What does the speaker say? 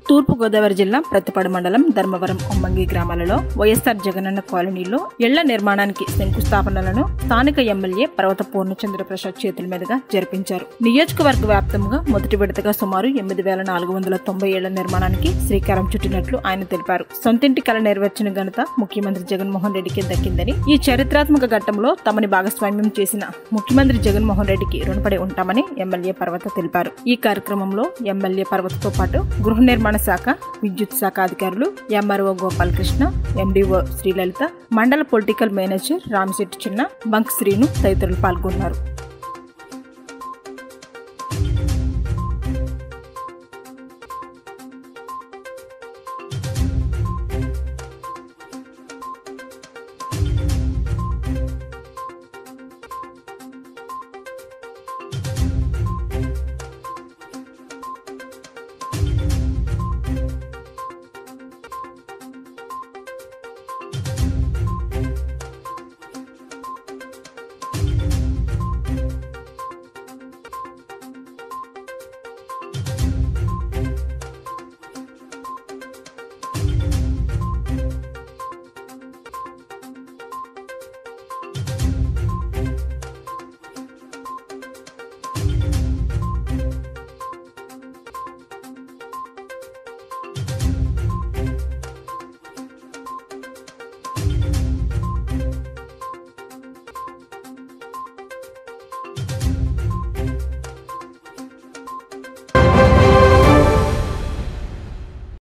తూర్పుగోదావరి జిల్లా ప్రతిపాడు మండలం ధర్మవరం ఉమ్మంగి గ్రామాలలో వైఎస్ఆర్ జగనన్న కాలనీలో ఇళ్ల నిర్మాణానికి శంకుస్థాపనలను స్థానిక ఎమ్మెల్యే పర్వత పూర్ణచంద్ర ప్రసాద్ చేతుల మీదుగా జరిపించారు నియోజకవర్గ వ్యాప్తంగా మొదటి విడతగా సుమారు ఎనిమిది వేల నాలుగు వందల తొంభై ఏళ్ల నిర్మాణానికి శ్రీకారం చుట్టినట్లు ఆయన తెలిపారు సొంతింటి కళ నెరవేర్చిన ఘనత ముఖ్యమంత్రి జగన్మోహన్ రెడ్డికి దక్కిందని ఈ చరిత్రాత్మక ఘట్టంలో తమని భాగస్వామ్యం చేసిన ముఖ్యమంత్రి జగన్మోహన్ రెడ్డికి రుణపడి ఉంటామని ఎమ్మెల్యే పర్వత తెలిపారు ఈ కార్యక్రమంలో ఎమ్మెల్యే పర్వతతో పాటు గృహ నిర్మాణ శాఖ విద్యుత్ శాఖ అధికారులు ఎంఆర్ఓ గోపాలకృష్ణ ఎండిఓ శ్రీలలిత మండల పొలిటికల్ మేనేజర్ రామిశెట్టి చిన్న బంక్ శ్రీను తదితరులు పాల్గొన్నారు